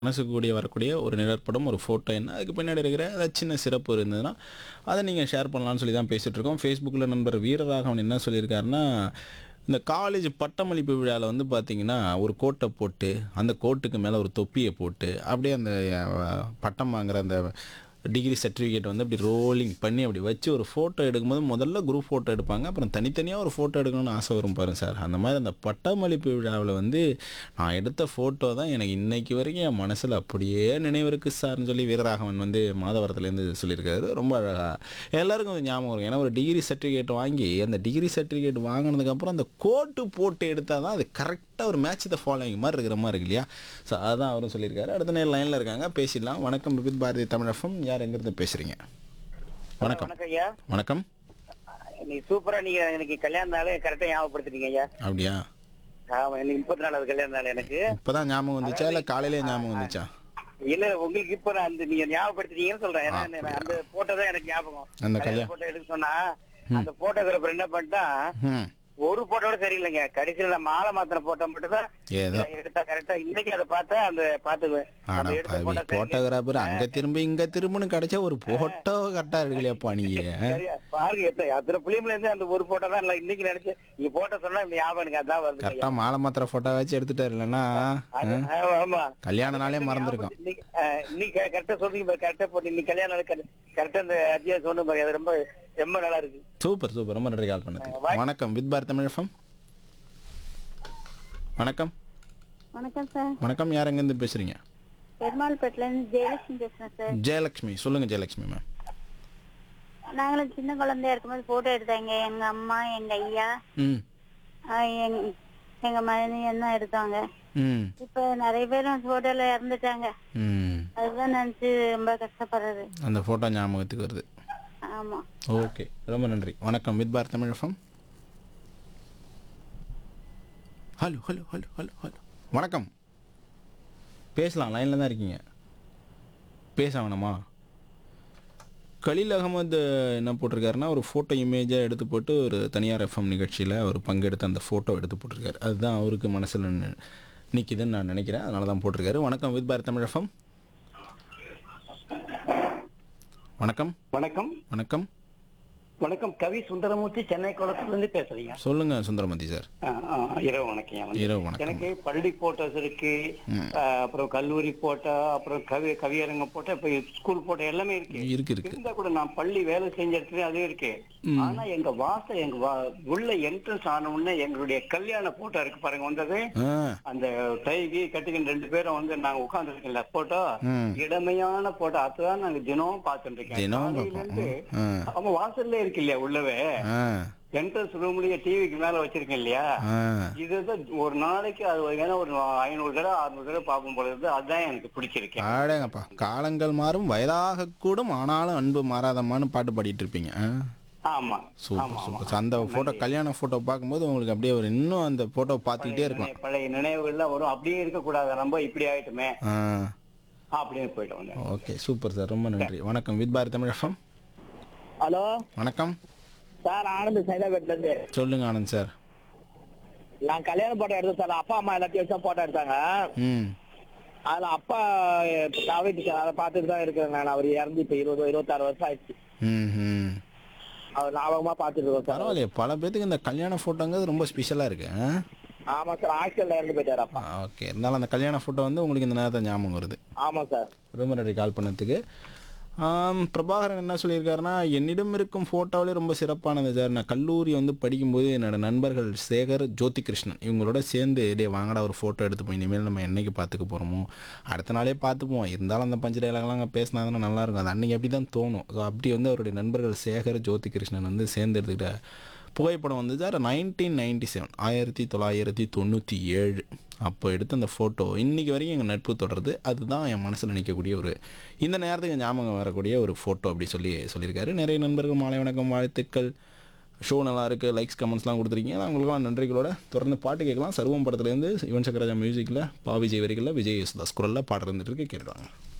மனசுக்கு கூடிய வரக்கூடிய ஒரு நிழற்படம் ஒரு ஃபோட்டோ என்ன அதுக்கு பின்னாடி இருக்கிற ஏதாவது சின்ன சிறப்பு இருந்ததுன்னா அதை நீங்கள் ஷேர் பண்ணலாம்னு சொல்லி தான் பேசிகிட்டு இருக்கோம் ஃபேஸ்புக்கில் நண்பர் வீரராகவன் என்ன சொல்லியிருக்காருன்னா இந்த காலேஜ் பட்டமளிப்பு விழாவில் வந்து பார்த்தீங்கன்னா ஒரு கோட்டை போட்டு அந்த கோட்டுக்கு மேலே ஒரு தொப்பியை போட்டு அப்படியே அந்த அஹ், பட்டம் வாங்குற அந்த டிகிரி சர்டிஃபிகேட் வந்து அப்படி ரோலிங் பண்ணி அப்படி வச்சு ஒரு ஃபோட்டோ எடுக்கும்போது முதல்ல குரூப் ஃபோட்டோ எடுப்பாங்க அப்புறம் தனித்தனியாக ஒரு ஃபோட்டோ எடுக்கணும்னு ஆசை வரும் பாருங்க சார் அந்த மாதிரி அந்த பட்டமளிப்பு விழாவில் வந்து நான் எடுத்த ஃபோட்டோ தான் எனக்கு இன்னைக்கு வரைக்கும் என் மனசில் அப்படியே நினைவு இருக்குது சார்னு சொல்லி வீரராகவன் வந்து மாதவரத்துலேருந்து சொல்லியிருக்காரு ரொம்ப அழகாக எல்லாருக்கும் அது ஞாபகம் வரும் ஏன்னா ஒரு டிகிரி சர்டிஃபிகேட் வாங்கி அந்த டிகிரி சர்டிஃபிகேட் வாங்கினதுக்கப்புறம் அந்த கோட்டு போட்டு எடுத்தால் தான் அது கரெக்டாக ஒரு மேட்ச் த ஃபாலோவிங் மாதிரி இருக்கிற மாதிரி இருக்கு இல்லையா ஸோ அதான் அவரும் சொல்லியிருக்காரு அடுத்த நேரம் லைனில் இருக்காங்க பேசிடலாம் வணக்கம் விபித் பாரதி தமிழகம் யார் எங்கேருந்து பேசுகிறீங்க வணக்கம் வணக்கம் ஐயா வணக்கம் நீ சூப்பரா நீங்க எனக்கு கல்யாண நாள் கரெக்டா ஞாபகப்படுத்திட்டீங்க ஐயா அப்படியா ஆமா எனக்கு முப்பத்தி நாலாவது கல்யாண நாள் எனக்கு இப்போதான் ஞாபகம் வந்துச்சா இல்லை காலையிலே ஞாபகம் வந்துச்சா இல்ல உங்களுக்கு இப்ப நான் அந்த நீங்க ஞாபகப்படுத்திட்டீங்கன்னு சொல்றேன் ஏன்னா நான் அந்த போட்டோ தான் எனக்கு ஞாபகம் அந்த கல்யாண கல்யாணம் போட்டோ எடுக்க சொன்னா அந்த போட்டோகிராஃபர் என்ன பண்ணிட்டா ம் ஒரு போட்டோட சரியில்லைங்க கடைசியில நான் மாலை மாத்தின போட்டோ மட்டும் தான் ஏதோ எடுத்தா கரெக்டா இன்னைக்கு அதை பார்த்தா அந்த பாத்துக்குவேன் ஆனா அந்த எடுத்த பாவி photo சரி. போட்டோகிராஃபர் அங்க திரும்பி இங்க திரும்புன்னு கிடைச்சா ஒரு போட்டோ கரெக்டா எடுக்கலையாப்பா நீங்க சரியா? பாருங்க எத்தனை அத்தனை பிள்ளைங்கள இருந்து அந்த ஒரு போட்டோ தான் நான் இன்னைக்கு நினைச்சு நீ போட்டோ சொன்னா இந்த ஞாபகம் எனக்கு அதான் வருது கரெக்டா மாலை மாத்திர போட்டோ வச்சு எடுத்துட்டாரு இல்லைன்னா அது- ஆமா, ஆமா கல்யாண நாளே மறந்துருக்கோம் இன்னைக்கு, அஹ், இன்னைக்கு கரெக்டா சொல்றீங்க பாரு, கரெக்டா போட்டு இன்னைக்கு கல்யாணம் நாள் கரெக்டா அந்த அத்தியாயம் சொன்ன பாரு அது ரொம்ப ரொம்ப நல்லா இருக்கு சூப்பர் சூப்பர் ரொம்ப நன்றி கால் பண்ணதுக்கு வணக்கம் வித் பார் தமிழகம் வணக்கம் வணக்கம் சார் வணக்கம் யார் எங்கேருந்து பேசுறீங்க பெருமாள்பேட்டில இருந்து ஜெயலட்சுமி பேசுறேன் சார் ஜெயலக்ஷ்மி சொல்லுங்க ஜெயலக்ஷ்மி மேம் நாங்களும் சின்ன குழந்தையா இருக்கும்போது போட்டோ எடுத்தாங்க எங்க அம்மா எங்க ஐயா ம் ஆஹ் எங்க- எங்க மனைவி எல்லாம் எடுத்தாங்க ம் இப்ப நிறைய பேரும் போட்டோல இறந்துட்டாங்க ம் அதுதான் நினைச்சு ரொம்ப கஷ்டப்படுறது அந்த ஃபோட்டோ ஞாபகத்துக்கு வருது ஆமா ஓகே ரொம்ப நன்றி வணக்கம் வித் பார் Tamilagam hello hello hello hello hello வணக்கம் பேசலாம் லைனில் தான் இருக்கீங்க பேச வேணாமா கலீல் அகமது என்ன போட்டிருக்காருன்னா ஒரு ஃபோட்டோ இமேஜாக எடுத்து போட்டு ஒரு தனியார் எஃப்எம் நிகழ்ச்சியில் அவர் பங்கெடுத்து அந்த ஃபோட்டோ எடுத்து போட்டிருக்காரு அதுதான் அவருக்கு மனசில் நிற்கிதுன்னு நான் நினைக்கிறேன் அதனால தான் போட்டிருக்காரு வணக்கம் வித் பார் தமிழ் எஃப்எம் வணக்கம் வணக்கம் வணக்கம் வணக்கம் கவி சுந்தரமூர்த்தி சென்னை குளத்துல இருந்து பேசுறீங்க சொல்லுங்க சுந்தரமதி சார் இரவு வணக்கம் இரவு வணக்கம் எனக்கு பள்ளி போட்டோஸ் இருக்கு அஹ், அப்புறம் கல்லூரி போட்டோ அப்புறம் கவி கவியரங்க போட்டோ இப்ப ஸ்கூல் போட்டோ எல்லாமே இருக்கு இருக்கு இருக்கு இருந்தா கூட நான் பள்ளி வேலை செஞ்ச இடத்துல அதுவும் இருக்கு ஆனா எங்க வாசல் எங்க வா- உள்ள என்ட்ரன்ஸ் ஆன உடனே எங்களுடைய கல்யாண போட்டோ இருக்கு பாருங்க வந்தது ஆ அந்த டைகி கட்டிக்கிட்டு ரெண்டு பேரும் வந்து நாங்க உட்கார்ந்து இருக்கல போட்டோ ம். இளமையான போட்டோ அதுதான் நாங்க தினமும் பார்த்துட்டு இருக்கேன் தினம் காலையில இருந்து பார்ப்போம். ஆ. அவன் வாசல்ல இருக்கு இல்லையா உள்ளவே ஆ என்ட்ரன்ஸ் ரூம்லயே டிவிக்கு மேல வச்சிருக்கேன் இல்லையா ஆ இதுதான் ஒரு நாளைக்கு அது ஏன்னா ஒரு ஐநூறு தடவை அறுநூறு தடவை பார்க்கும் பொழுது அதுதான் எனக்கு பிடிச்சிருக்கேன் ஆடேங்கப்பா காலங்கள் மாறும் வயதாக கூடும் ஆனாலும் அன்பு மாறாதம்மான்னு பாட்டு பாடிட்டு இருப்பீங்க ஆ ஆமா சூப்பர் சூப்பர் அந்த ஃபோட்டோ கல்யாண ஃபோட்டோ பார்க்கும்போது உங்களுக்கு அப்படியே ஒரு இன்னும் அந்த ஃபோட்டோ பார்த்துக்கிட்டே இருக்கலாம் நினை- பழைய நினைவுகள்லாம் வரும் அப்படியே இருக்க கூடாது நம்ம இப்படி ஆயிட்டுமே ஆ அப்படின்னு போயிட்டு வந்தேன் ஓகே சூப்பர் சார் ரொம்ப நன்றி வணக்கம் வித் பாரதி தமிழகம் ஹலோ வணக்கம் சார் ஆனந்த் சைதாபேட்ல இருந்து சொல்லுங்க ஆனந்த் சார் நான் கல்யாண போட்டோ எடுத்தேன் சார் அப்பா அம்மா எல்லாத்தையும் வச்சா போட்டோ எடுத்தாங்க ம் அதுல அப்பா தவிட்டு சார் அதை பார்த்துட்டு தான் இருக்கிறேன் நான் அவர் இறந்து இப்ப இருபது இருபத்தாறு வருஷம் ஆயிடுச்சு ம் ம் அவர் ஞாபகமா பார்த்துட்டு இருக்கோம் சார் பரவாயில்லையே பல பேத்துக்கு இந்த கல்யாண ஃபோட்டோங்கிறது ரொம்ப ஸ்பெஷலாக இருக்கு ஆ ஆமா சார் ஹாஸ்டல்ல இறந்து போயிட்டாரு அப்பா ஓகே இருந்தாலும் அந்த கல்யாண ஃபோட்டோ வந்து உங்களுக்கு இந்த நேரத்தை ஞாபகம் வருது ஆமா சார் ரொம்ப நன்றி கால் பண்ணதுக்கு ஆம், பிரபாகரன் என்ன சொல்லியிருக்காருன்னா என்னிடம் இருக்கும் ஃபோட்டோவிலே ரொம்ப சிறப்பானது சார் நான் கல்லூரி வந்து படிக்கும்போது என்னோட நண்பர்கள் சேகர் ஜோதி கிருஷ்ணன் இவங்களோட சேர்ந்து டே வாங்கடா ஒரு ஃபோட்டோ எடுத்துப்போம் இனிமேல் நம்ம என்னைக்கு பார்த்துக்க போகிறோமோ அடுத்த நாளே பார்த்துப்போம் இருந்தாலும் அந்த பஞ்ச டைலாக்லாம் அங்கே பேசினா தானே நல்லாயிருக்கும் அது அன்றைக்கி அப்படி தான் தோணும் ஸோ அப்படி வந்து அவருடைய நண்பர்கள் சேகர் ஜோதி கிருஷ்ணன் வந்து சேர்ந்து எடுத்துக்கிட்ட புகைப்படம் வந்து சார் நைன்டீன் நைன்டி செவன் ஆயிரத்தி தொள்ளாயிரத்தி தொண்ணூற்றி ஏழு அப்போ எடுத்த அந்த ஃபோட்டோ இன்றைக்கி வரைக்கும் எங்கள் நட்பு தொடருது அதுதான் என் மனசில் நிற்கக்கூடிய ஒரு இந்த நேரத்துக்கு ஞாபகம் வரக்கூடிய ஒரு ஃபோட்டோ அப்படி சொல்லி சொல்லியிருக்காரு நிறைய நண்பர்கள் மாலை வணக்கம் வாழ்த்துக்கள் ஷோ நல்லா இருக்குது லைக்ஸ் கமெண்ட்ஸ்லாம் கொடுத்துருக்கீங்க அவங்களுக்குலாம் நன்றிகளோட தொடர்ந்து பாட்டு கேட்கலாம் சர்வம் படத்துலேருந்து யுவன் சக்கரராஜா மியூசிக்கில் பா விஜய் வரிகளில் விஜய் யேசுதாஸ் குரலில் பாட்டு இருந்துட்டு இருக்கு கேட்டுவாங்க